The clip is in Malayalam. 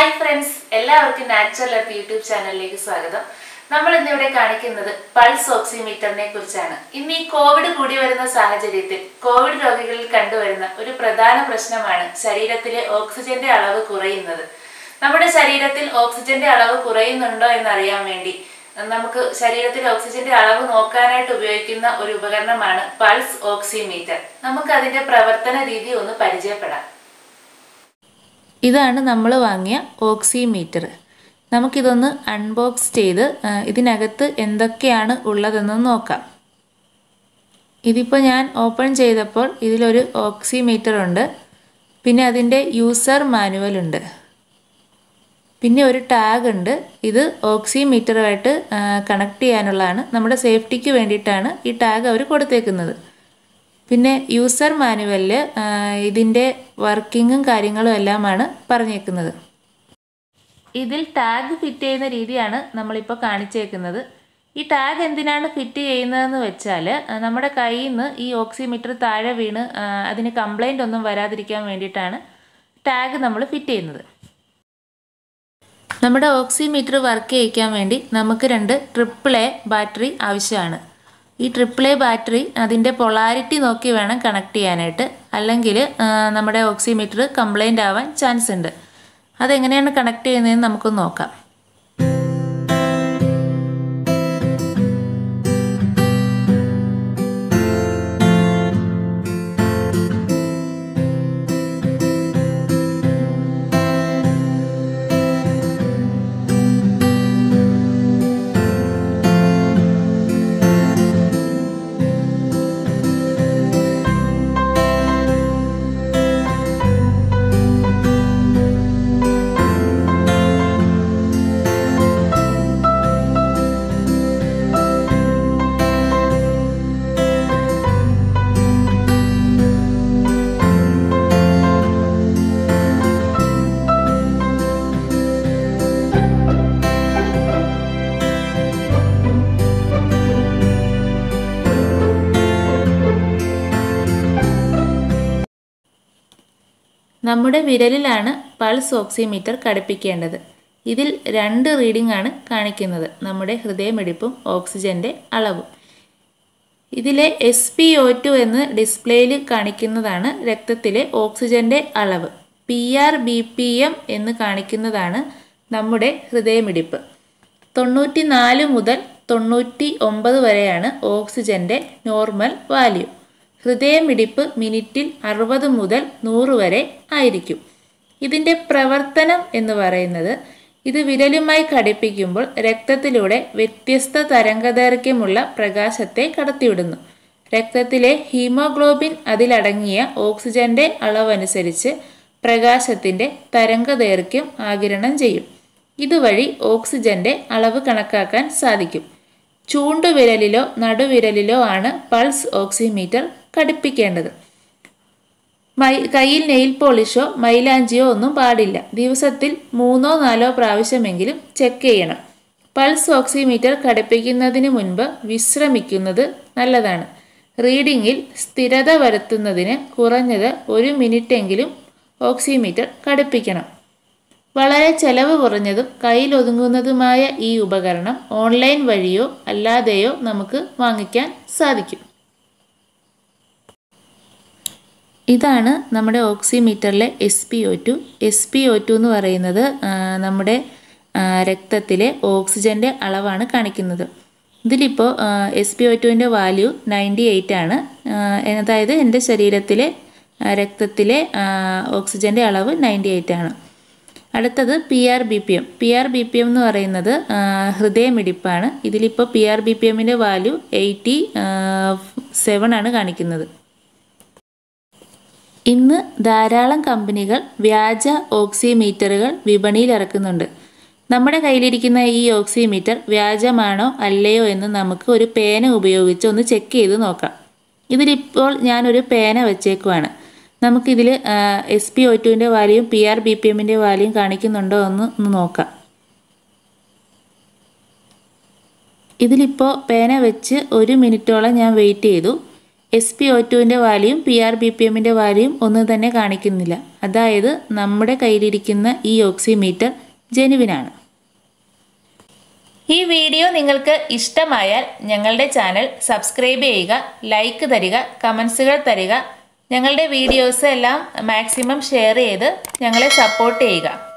ഹായ് ഫ്രണ്ട്സ് എല്ലാവർക്കും നാച്ചുറൽ എർത്ത് യൂട്യൂബ് ചാനലിലേക്ക് സ്വാഗതം നമ്മൾ ഇന്നിവിടെ കാണിക്കുന്നത് പൾസ് ഓക്സിമീറ്ററിനെ കുറിച്ചാണ് ഇന്ന് ഈ കോവിഡ് കൂടി വരുന്ന സാഹചര്യത്തിൽ കോവിഡ് രോഗികളിൽ കണ്ടുവരുന്ന ഒരു പ്രധാന പ്രശ്നമാണ് ശരീരത്തിലെ ഓക്സിജന്റെ അളവ് കുറയുന്നത് നമ്മുടെ ശരീരത്തിൽ ഓക്സിജന്റെ അളവ് കുറയുന്നുണ്ടോ എന്നറിയാൻ വേണ്ടി നമുക്ക് ശരീരത്തിൽ ഓക്സിജന്റെ അളവ് നോക്കാനായിട്ട് ഉപയോഗിക്കുന്ന ഒരു ഉപകരണമാണ് പൾസ് ഓക്സിമീറ്റർ നമുക്ക് അതിന്റെ പ്രവർത്തന രീതി ഒന്ന് പരിചയപ്പെടാം ഇതാണ് നമ്മൾ വാങ്ങിയ ഓക്സിമീറ്റർ നമുക്കിതൊന്ന് അൺബോക്സ് ചെയ്ത് ആ, ഇതിനകത്ത് എന്തൊക്കെയാണ് ഉള്ളതെന്ന് നോക്കാം ഇതിപ്പോൾ ഞാൻ ഓപ്പൺ ചെയ്തപ്പോൾ ഇതിലൊരു ഓക്സിമീറ്റർ ഉണ്ട് പിന്നെ അതിൻ്റെ യൂസർ മാനുവൽ ഉണ്ട് പിന്നെ ഒരു ടാഗ് ഉണ്ട് ഇത് ഓക്സിമീറ്ററുമായിട്ട് കണക്ട് ചെയ്യാനുള്ളതാണ് നമ്മുടെ സേഫ്റ്റിക്ക് വേണ്ടിയിട്ടാണ് ഈ ടാഗ് അവർ കൊടുത്തേക്കുന്നത് പിന്നെ യൂസർ മാനുവലിൽ ഇതിൻ്റെ വർക്കിങ്ങും കാര്യങ്ങളും എല്ലാമാണ് പറഞ്ഞേക്കുന്നത് ഇതിൽ ടാഗ് ഫിറ്റ് ചെയ്യുന്ന രീതിയാണ് നമ്മളിപ്പോൾ കാണിച്ചേക്കുന്നത് ഈ ടാഗ് എന്തിനാണ് ഫിറ്റ് ചെയ്യുന്നതെന്ന് വെച്ചാൽ ആ, നമ്മുടെ കയ്യിൽ നിന്ന് ഈ ഓക്സിമീറ്റർ താഴെ വീണ് ആ, അതിന് കംപ്ലൈൻ്റ് ഒന്നും വരാതിരിക്കാൻ വേണ്ടിയിട്ടാണ് ടാഗ് നമ്മൾ ഫിറ്റ് ചെയ്യുന്നത് നമ്മുടെ ഓക്സിമീറ്റർ വർക്ക് ചെയ്യിക്കാൻ വേണ്ടി നമുക്ക് രണ്ട് ട്രിപ്പിൾ എ ബാറ്ററി ആവശ്യമാണ് ഈ ട്രിപ്പിൾ എ ബാറ്ററി അതിൻ്റെ പൊളാരിറ്റി നോക്കി വേണം കണക്ട് ചെയ്യാനായിട്ട് അല്ലെങ്കിൽ ആ, നമ്മുടെ ഓക്സിമീറ്റർ കംപ്ലൈൻ്റ് ആവാൻ ചാൻസ് ഉണ്ട് അതെങ്ങനെയാണ് കണക്ട് ചെയ്യുന്നതെന്ന് നമുക്കൊന്ന് നോക്കാം നമ്മുടെ വിരലിലാണ് പൾസ് ഓക്സിമീറ്റർ ഘടിപ്പിക്കേണ്ടത് ഇതിൽ രണ്ട് റീഡിംഗ് ആണ് കാണിക്കുന്നത് നമ്മുടെ ഹൃദയമിടിപ്പും ഓക്സിജൻ്റെ അളവും ഇതിലെ എസ് പി ഒ ടു എന്ന് ഡിസ്പ്ലേയിൽ കാണിക്കുന്നതാണ് രക്തത്തിലെ ഓക്സിജൻ്റെ അളവ് P R B P M എന്ന് കാണിക്കുന്നതാണ് നമ്മുടെ ഹൃദയമിടിപ്പ് തൊണ്ണൂറ്റി നാല് മുതൽ തൊണ്ണൂറ്റി ഒമ്പത് വരെയാണ് ഓക്സിജൻ്റെ നോർമൽ വാല്യൂ ഹൃദയമിടിപ്പ് മിനിറ്റിൽ അറുപത് മുതൽ നൂറ് വരെ ആയിരിക്കും ഇതിൻ്റെ പ്രവർത്തനം എന്ന് പറയുന്നത് ഇത് വിരലുമായി ഘടിപ്പിക്കുമ്പോൾ രക്തത്തിലൂടെ വ്യത്യസ്ത തരംഗദൈർഘ്യമുള്ള പ്രകാശത്തെ കടത്തിവിടുന്നു രക്തത്തിലെ ഹീമോഗ്ലോബിൻ അതിലടങ്ങിയ ഓക്സിജന്റെ അളവനുസരിച്ച് പ്രകാശത്തിന്റെ തരംഗദൈർഘ്യം ആഗിരണം ചെയ്യും ഇതുവഴി ഓക്സിജന്റെ അളവ് കണക്കാക്കാൻ സാധിക്കും ചൂണ്ടുവിരലിലോ നടുവിരലിലോ ആണ് പൾസ് ഓക്സിമീറ്റർ ഘടിപ്പിക്കേണ്ടത് മൈ കയ്യിൽ നെയിൽ പോളിഷോ മൈലാഞ്ചിയോ ഒന്നും പാടില്ല ദിവസത്തിൽ മൂന്നോ നാലോ പ്രാവശ്യമെങ്കിലും ചെക്ക് ചെയ്യണം പൾസ് ഓക്സിമീറ്റർ ഘടിപ്പിക്കുന്നതിന് മുൻപ് വിശ്രമിക്കുന്നത് നല്ലതാണ് റീഡിങ്ങിൽ സ്ഥിരത വരുത്തുന്നതിന് കുറഞ്ഞത് ഒരു മിനിറ്റെങ്കിലും ഓക്സിമീറ്റർ ഘടിപ്പിക്കണം വളരെ ചെലവ് കുറഞ്ഞതും കയ്യിലൊതുങ്ങുന്നതുമായ ഈ ഉപകരണം ഓൺലൈൻ വഴിയോ അല്ലാതെയോ നമുക്ക് വാങ്ങിക്കാൻ സാധിക്കും ഇതാണ് നമ്മുടെ ഓക്സിമീറ്ററിലെ S P O two S P O two എന്ന് പറയുന്നത് ആ, നമ്മുടെ ആ, രക്തത്തിലെ ഓക്സിജൻ്റെ അളവാണ് കാണിക്കുന്നത് ഇതിലിപ്പോൾ എസ് പി ഒ ടുവിൻ്റെ വാല്യൂ നയൻറ്റി എയ്റ്റ് ആണ് ആ, അതായത് എൻ്റെ ശരീരത്തിലെ ആ, രക്തത്തിലെ ആ, ഓക്സിജൻ്റെ അളവ് നയൻറ്റി എയ്റ്റ് ആണ് അടുത്തത് P R B P M P R B P M എന്ന് പറയുന്നത് ആ, ഹൃദയമിടിപ്പാണ് ഇതിലിപ്പോൾ പി ആർ ബി പി എമ്മിൻ്റെ വാല്യൂ എയ്റ്റി സെവൻ ആണ് കാണിക്കുന്നത് ഇന്ന് ധാരാളം കമ്പനികൾ വ്യാജ ഓക്സിമീറ്ററുകൾ വിപണിയിൽ ഇറക്കുന്നുണ്ട് നമ്മുടെ കയ്യിലിരിക്കുന്ന ഈ ഓക്സിമീറ്റർ വ്യാജമാണോ അല്ലയോ എന്ന് നമുക്ക് ഒരു പേന ഉപയോഗിച്ച് ഒന്ന് ചെക്ക് ചെയ്ത് നോക്കാം ഇതിലിപ്പോൾ ഞാനൊരു പേന വെച്ചേക്കുവാണ് നമുക്കിതിൽ എസ് പി ഒ ടുവിൻ്റെ value P R B P എമ്മിൻ്റെ വാല്യൂം കാണിക്കുന്നുണ്ടോ എന്ന് ഒന്ന് നോക്കാം ഇതിലിപ്പോൾ പേന വെച്ച് ഒരു മിനിറ്റോളം ഞാൻ വെയിറ്റ് ചെയ്തു എസ് പി ഒ ടുവിൻ്റെ value P R B P എമ്മിൻ്റെ വാല്യൂം ഒന്നും തന്നെ കാണിക്കുന്നില്ല അതായത് നമ്മുടെ കയ്യിലിരിക്കുന്ന ഈ ഓക്സിമീറ്റർ ജെനുവിനാണ് ഈ വീഡിയോ നിങ്ങൾക്ക് ഇഷ്ടമായാൽ ഞങ്ങളുടെ ചാനൽ സബ്സ്ക്രൈബ് ചെയ്യുക ലൈക്ക് തരിക കമൻസുകൾ തരിക ഞങ്ങളുടെ വീഡിയോസ് എല്ലാം മാക്സിമം ഷെയർ ചെയ്ത് ഞങ്ങളെ സപ്പോർട്ട് ചെയ്യുക